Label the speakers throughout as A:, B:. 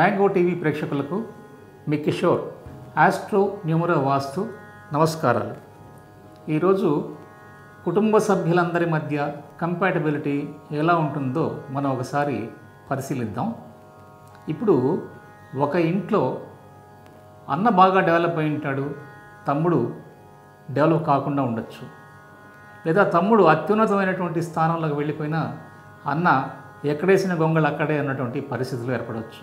A: mango TV ప్రేక్షకులకు మీ Kishore astro numero vastu నమస్కారాలు ఈరోజు కుటుంబ సభ్యులందరి మధ్య కంపాటబిలిటీ ఎలా ఉంటుందో మనం ఒకసారి పరిశీలిద్దాం ఇప్పుడు ఒక ఇంట్లో అన్న బాగా డెవలప్ అయి ఉంటాడు తమ్ముడు డెవలప్ కాకుండా ఉండొచ్చు లేదా తమ్ముడు అత్యున్నతమైనటువంటి స్థానంలోకి వెళ్ళిపోయినా అన్న ఎక్కడేసిన గొంగళి అక్కడే అన్నటువంటి పరిస్థితులు ఏర్పడవచ్చు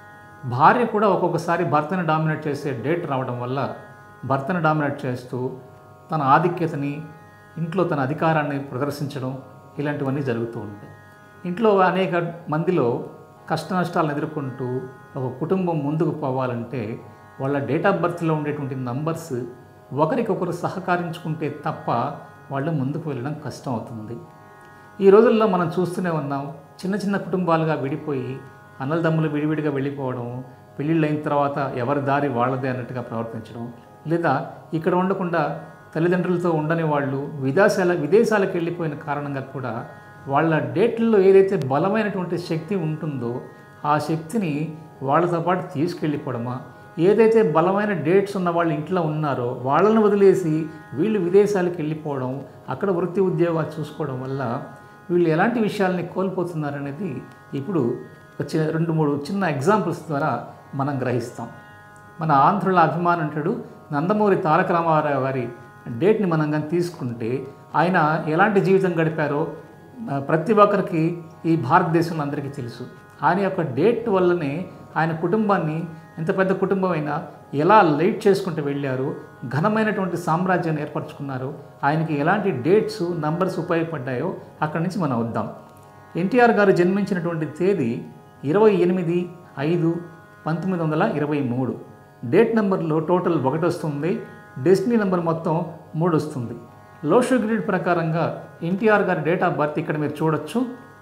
A: భార్య కూడా ఒక్కొక్కసారి భర్తను డామినేట్ చేసే డేట్ రావడం వల్ల భర్తను డామినేట్ చేస్తూ తన ఆధిక్యతని ఇంట్లో తన అధికారాన్ని ప్రదర్శించడం ఇలాంటివన్నీ జరుగుతూ ఉంటాయి ఇంట్లో అనేక మందిలో కష్ట నష్టాలను ఎదుర్కొంటూ ఒక కుటుంబం ముందుకు పోవాలంటే వాళ్ళ డేట్ ఆఫ్ బర్త్లో ఉండేటువంటి నంబర్స్ ఒకరికొకరు సహకరించుకుంటే తప్ప వాళ్ళు ముందుకు వెళ్ళడం కష్టం అవుతుంది ఈ రోజుల్లో మనం చూస్తూనే ఉన్నాం చిన్న చిన్న కుటుంబాలుగా విడిపోయి అన్నలదమ్ములు విడివిడిగా వెళ్ళిపోవడం పెళ్ళిళ్ళు అయిన తర్వాత ఎవరి దారి వాళ్ళదే అన్నట్టుగా ప్రవర్తించడం లేదా ఇక్కడ ఉండకుండా తల్లిదండ్రులతో ఉండని వాళ్ళు విదేశాల విదేశాలకు వెళ్ళిపోయిన కారణంగా కూడా వాళ్ళ డేట్లలో ఏదైతే బలమైనటువంటి శక్తి ఉంటుందో ఆ శక్తిని వాళ్ళతో పాటు తీసుకెళ్ళిపోవడమా ఏదైతే బలమైన డేట్స్ ఉన్న వాళ్ళు ఇంట్లో ఉన్నారో వాళ్ళని వదిలేసి వీళ్ళు విదేశాలకు వెళ్ళిపోవడం అక్కడ వృత్తి ఉద్యోగాలు చూసుకోవడం వల్ల వీళ్ళు ఎలాంటి విషయాల్ని కోల్పోతున్నారనేది ఇప్పుడు ఒక చి రెండు మూడు చిన్న ఎగ్జాంపుల్స్ ద్వారా మనం గ్రహిస్తాం మన ఆంధ్రుల అభిమానంటుడు నందమూరి తారక రామారావు గారి డేట్ని మనం కానీ తీసుకుంటే ఆయన ఎలాంటి జీవితం గడిపారో ఆ, ప్రతి ఒక్కరికి ఈ భారతదేశంలో అందరికీ తెలుసు ఆయన యొక్క డేట్ వల్లనే ఆయన కుటుంబాన్ని ఎంత పెద్ద కుటుంబం అయినా ఎలా లైట్ చేసుకుంటూ వెళ్ళారు ఘనమైనటువంటి సామ్రాజ్యాన్ని ఏర్పరచుకున్నారు ఆయనకి ఎలాంటి డేట్స్ నంబర్స్ ఉపయోగపడ్డాయో అక్కడి నుంచి మనం వద్దాం ఎన్టీఆర్ గారు జన్మించినటువంటి తేదీ ఇరవై ఎనిమిది ఐదు పంతొమ్మిది వందల ఇరవై మూడు డేట్ నెంబర్లో టోటల్ ఒకటి వస్తుంది డెస్టినీ నెంబర్ మొత్తం మూడు వస్తుంది లోషో గ్రిడ్ ప్రకారంగా ఎన్టీఆర్ గారి డేట్ ఆఫ్ బర్త్ ఇక్కడ మీరు చూడొచ్చు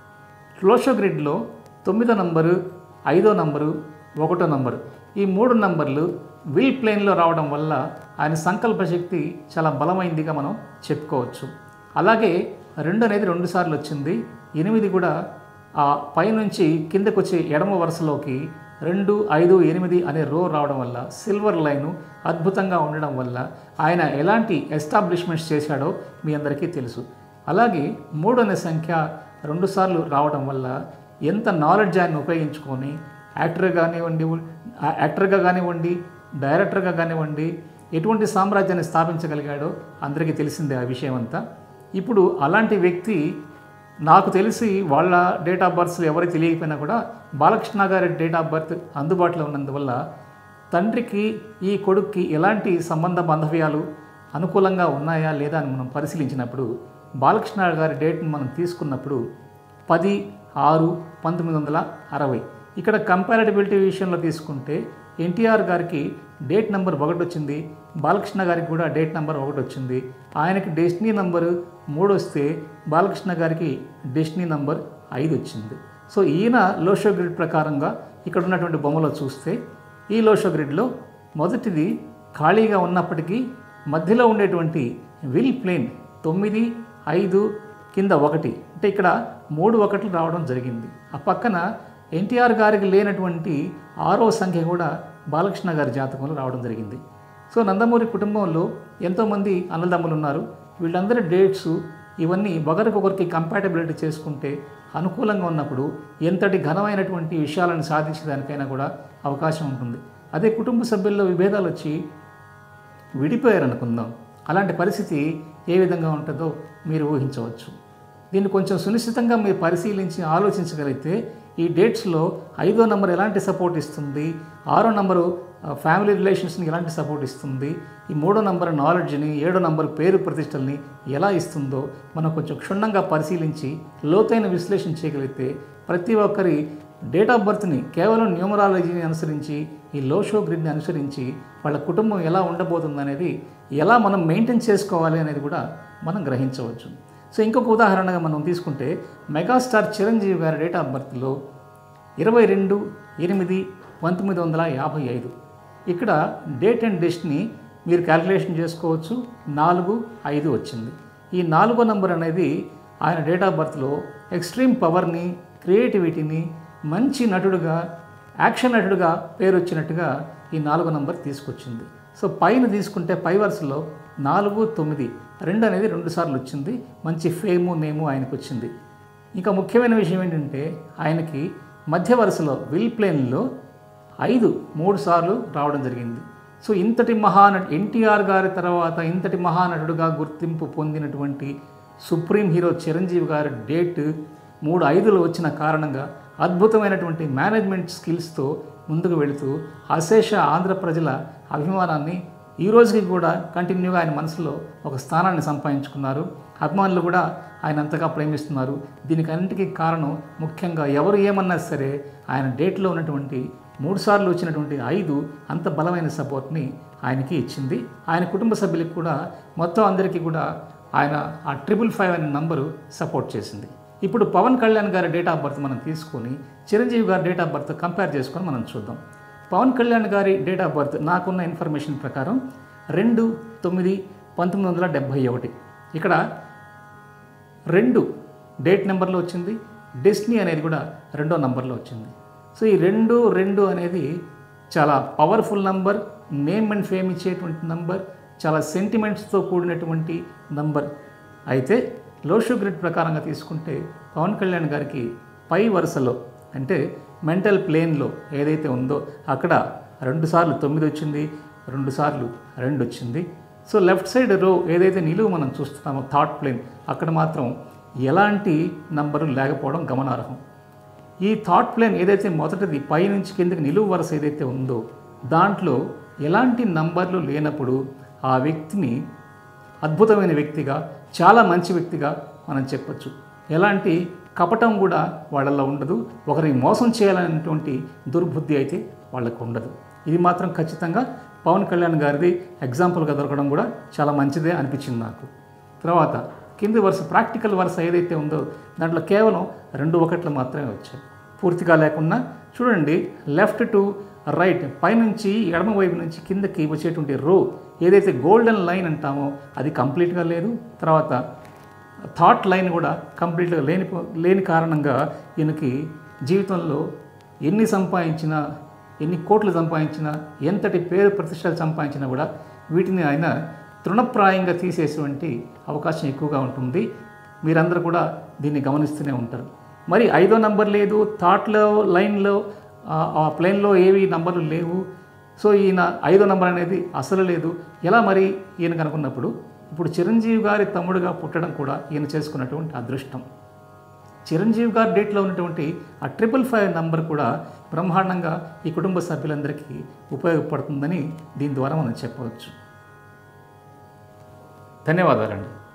A: లోషో గ్రిడ్లో తొమ్మిదో నంబరు ఐదో నంబరు ఒకటో నంబరు ఈ మూడు నంబర్లు విల్ ప్లేన్లో రావడం వల్ల ఆయన సంకల్ప శక్తి చాలా బలమైందిగా మనం చెప్పుకోవచ్చు అలాగే రెండు అనేది రెండు సార్లు వచ్చింది ఎనిమిది కూడా ఆ పైనుంచి కిందకు వచ్చే ఎడమ వరుసలోకి రెండు ఐదు ఎనిమిది అనే రో రావడం వల్ల సిల్వర్ లైను అద్భుతంగా ఉండడం వల్ల ఆయన ఎలాంటి ఎస్టాబ్లిష్మెంట్స్ చేశాడో మీ అందరికీ తెలుసు అలాగే మూడు అనే సంఖ్య రెండుసార్లు రావడం వల్ల ఎంత నాలెడ్జ్ ఆయన ఉపయోగించుకొని యాక్టర్గా కానివ్వండి యాక్టర్గా కానివ్వండి డైరెక్టర్గా కానివ్వండి ఎటువంటి సామ్రాజ్యాన్ని స్థాపించగలిగాడో అందరికీ తెలిసిందే ఆ విషయం అంతా ఇప్పుడు అలాంటి వ్యక్తి నాకు తెలిసి వాళ్ళ డేట్ ఆఫ్ బర్త్స్ ఎవరికి తెలియకపోయినా కూడా బాలకృష్ణ గారి డేట్ ఆఫ్ బర్త్ అందుబాటులో ఉన్నందువల్ల తండ్రికి ఈ కొడుక్కి ఎలాంటి సంబంధ బాంధవ్యాలు అనుకూలంగా ఉన్నాయా లేదా అని మనం పరిశీలించినప్పుడు బాలకృష్ణ గారి డేట్ని మనం తీసుకున్నప్పుడు పది ఆరు పంతొమ్మిది వందల అరవై ఇక్కడ కంపారటిబిలిటీ విషయంలో తీసుకుంటే ఎన్టీఆర్ గారికి డేట్ నెంబర్ ఒకటి వచ్చింది బాలకృష్ణ గారికి కూడా డేట్ నెంబర్ ఒకటి వచ్చింది ఆయనకి డెస్టినీ నంబర్ మూడు వస్తే బాలకృష్ణ గారికి డెస్టినీ నంబర్ ఐదు వచ్చింది సో ఈయన లోషో గ్రిడ్ ప్రకారంగా ఇక్కడ ఉన్నటువంటి బొమ్మలో చూస్తే ఈ లోషో గ్రిడ్లో మొదటిది ఖాళీగా ఉన్నప్పటికీ మధ్యలో ఉండేటువంటి విల్ ప్లేన్ తొమ్మిది ఐదు కింద ఒకటి అంటే ఇక్కడ మూడు ఒకట్లు రావడం జరిగింది ఆ పక్కన ఎన్టీఆర్ గారికి లేనటువంటి ఆరో సంఖ్య కూడా బాలకృష్ణ గారి జాతకంలో రావడం జరిగింది సో నందమూరి కుటుంబంలో ఎంతోమంది అన్నదమ్ములు ఉన్నారు వీళ్ళందరి డేట్స్ ఇవన్నీ ఒకరికొకరికి కంపాటబిలిటీ చేసుకుంటే అనుకూలంగా ఉన్నప్పుడు ఎంతటి ఘనమైనటువంటి విషయాలను సాధించడానికైనా కూడా అవకాశం ఉంటుంది అదే కుటుంబ సభ్యుల్లో విభేదాలు వచ్చి విడిపోయారనుకుందాం అలాంటి పరిస్థితి ఏ విధంగా ఉంటుందో మీరు ఊహించవచ్చు దీన్ని కొంచెం సునిశ్చితంగా మీరు పరిశీలించి ఆలోచించగలిగితే ఈ డేట్స్లో ఐదో నంబర్ ఎలాంటి సపోర్ట్ ఇస్తుంది ఆరో నంబరు ఆ, ఫ్యామిలీ రిలేషన్స్ని ఎలాంటి సపోర్ట్ ఇస్తుంది ఈ మూడో నంబర్ నాలెడ్జ్ని ఏడో నంబర్ పేరు ప్రతిష్టల్ని ఎలా ఇస్తుందో మనం కొంచెం క్షుణ్ణంగా పరిశీలించి లోతైన విశ్లేషణ చేయగలిగితే ప్రతి ఒక్కరి డేట్ ఆఫ్ బర్త్ని కేవలం న్యూమరాలజీని అనుసరించి ఈ లోషో గ్రిడ్ని అనుసరించి వాళ్ళ కుటుంబం ఎలా ఉండబోతుంది అనేది ఎలా మనం మెయింటైన్ చేసుకోవాలి అనేది కూడా మనం గ్రహించవచ్చు సో ఇంకొక ఉదాహరణగా మనం తీసుకుంటే మెగాస్టార్ చిరంజీవి గారి డేట్ ఆఫ్ బర్త్లో ఇరవై రెండు ఎనిమిది పంతొమ్మిది వందల యాభై ఐదు ఇక్కడ డేట్ అండ్ డెస్ట్ని మీరు క్యాలిక్యులేషన్ చేసుకోవచ్చు నాలుగు ఐదు వచ్చింది ఈ నాలుగో నంబర్ అనేది ఆయన డేట్ ఆఫ్ బర్త్లో ఎక్స్ట్రీమ్ పవర్ని క్రియేటివిటీని మంచి నటుడుగా యాక్షన్ నటుడుగా పేరు వచ్చినట్టుగా ఈ నాలుగో నంబర్ తీసుకొచ్చింది సో పైన తీసుకుంటే పై వరుసలో నాలుగు తొమ్మిది రెండు అనేది రెండు సార్లు వచ్చింది మంచి ఫేము నేము ఆయనకు వచ్చింది ఇంకా ముఖ్యమైన విషయం ఏంటంటే ఆయనకి మధ్య వరుసలో విల్ ప్లేన్లో ఐదు మూడు సార్లు రావడం జరిగింది సో ఇంతటి మహానటు ఎన్టీఆర్ గారి తర్వాత ఇంతటి మహానటుడుగా గుర్తింపు పొందినటువంటి సుప్రీం హీరో చిరంజీవి గారి డేట్ మూడు ఐదులు వచ్చిన కారణంగా అద్భుతమైనటువంటి మేనేజ్మెంట్ స్కిల్స్తో ముందుకు వెళుతూ అశేష ఆంధ్ర ప్రజల అభిమానాన్ని ఈ రోజుకి కూడా కంటిన్యూగా ఆయన మనసులో ఒక స్థానాన్ని సంపాదించుకున్నారు అభిమానులు కూడా ఆయన అంతగా ప్రేమిస్తున్నారు దీనికి అన్నిటికీ కారణం ముఖ్యంగా ఎవరు ఏమన్నా సరే ఆయన డేట్లో ఉన్నటువంటి మూడు సార్లు వచ్చినటువంటి ఐదు అంత బలమైన సపోర్ట్ని ఆయనకి ఇచ్చింది ఆయన కుటుంబ సభ్యులకు కూడా మొత్తం అందరికీ కూడా ఆయన ఆ ట్రిపుల్ ఫైవ్ అనే నంబరు సపోర్ట్ చేసింది ఇప్పుడు పవన్ కళ్యాణ్ గారి డేట్ ఆఫ్ బర్త్ మనం తీసుకొని చిరంజీవి గారి డేట్ ఆఫ్ బర్త్ కంపేర్ చేసుకొని మనం చూద్దాం పవన్ కళ్యాణ్ గారి డేట్ ఆఫ్ బర్త్ నాకున్న ఇన్ఫర్మేషన్ ప్రకారం రెండు తొమ్మిది పంతొమ్మిది వందల డెబ్భై ఒకటి ఇక్కడ రెండు డేట్ నెంబర్లో వచ్చింది డెస్టినీ అనేది కూడా రెండో నంబర్లో వచ్చింది సో ఈ రెండు రెండు అనేది చాలా powerful number name and fame ఇచ్చేటువంటి నంబర్ చాలా సెంటిమెంట్స్తో కూడినటువంటి నంబర్ అయితే లోషో గ్రిడ్ ప్రకారంగా తీసుకుంటే పవన్ కళ్యాణ్ గారికి పై వరుసలో అంటే మెంటల్ ప్లేన్లో ఏదైతే ఉందో అక్కడ రెండు సార్లు తొమ్మిది వచ్చింది రెండు సార్లు రెండు వచ్చింది సో లెఫ్ట్ సైడ్ రో ఏదైతే నిలువు మనం చూస్తున్నామో థాట్ ప్లేన్ అక్కడ మాత్రం ఎలాంటి నంబరు లేకపోవడం గమనార్హం ఈ థాట్ ప్లేన్ ఏదైతే మొదటిది పై నుంచి కిందకి నిలువు వరుస ఏదైతే ఉందో దాంట్లో ఎలాంటి నంబర్లు లేనప్పుడు ఆ వ్యక్తిని అద్భుతమైన వ్యక్తిగా చాలా మంచి వ్యక్తిగా మనం చెప్పొచ్చు ఎలాంటి కపటం కూడా వాళ్ళల్లో ఉండదు ఒకరిని మోసం చేయాలనేటువంటి దుర్బుద్ధి అయితే వాళ్ళకు ఉండదు ఇది మాత్రం ఖచ్చితంగా పవన్ కళ్యాణ్ గారిది ఎగ్జాంపుల్గా దొరకడం కూడా చాలా మంచిదే అనిపించింది నాకు తర్వాత కింది వరుస ప్రాక్టికల్ వరుస ఏదైతే ఉందో దాంట్లో కేవలం రెండు ఒకట్లు మాత్రమే వచ్చాయి పూర్తిగా లేకుండా చూడండి లెఫ్ట్ టు రైట్ పైనుంచి ఎడమ వైపు నుంచి కిందకి వచ్చేటువంటి రో ఏదైతే గోల్డెన్ లైన్ అంటామో అది కంప్లీట్గా లేదు తర్వాత థాట్ లైన్ కూడా కంప్లీట్గా లేని లేని కారణంగా ఈయనకి జీవితంలో ఎన్ని సంపాదించినా ఎన్ని కోట్లు సంపాదించినా ఎంతటి పేరు ప్రతిష్టలు సంపాదించినా కూడా వీటిని ఆయన తృణప్రాయంగా తీసేటువంటి అవకాశం ఎక్కువగా ఉంటుంది మీరందరూ కూడా దీన్ని గమనిస్తూనే ఉంటారు మరి ఐదో నంబర్ లేదు థాట్లో లైన్లో ఆ ప్లేన్లో ఏవి నంబర్లు లేవు సో ఈయన ఐదో నంబర్ అనేది అసలు లేదు ఎలా మరి ఈయన కనుకున్నప్పుడు ఇప్పుడు చిరంజీవి గారి తమ్ముడుగా పుట్టడం కూడా ఈయన చేసుకున్నటువంటి అదృష్టం చిరంజీవి గారి డేట్లో ఉన్నటువంటి ఆ ట్రిపుల్ ఫైవ్ నంబర్ కూడా బ్రహ్మాండంగా ఈ కుటుంబ సభ్యులందరికీ ఉపయోగపడుతుందని దీని ద్వారా మనం చెప్పవచ్చు ధన్యవాదాలండి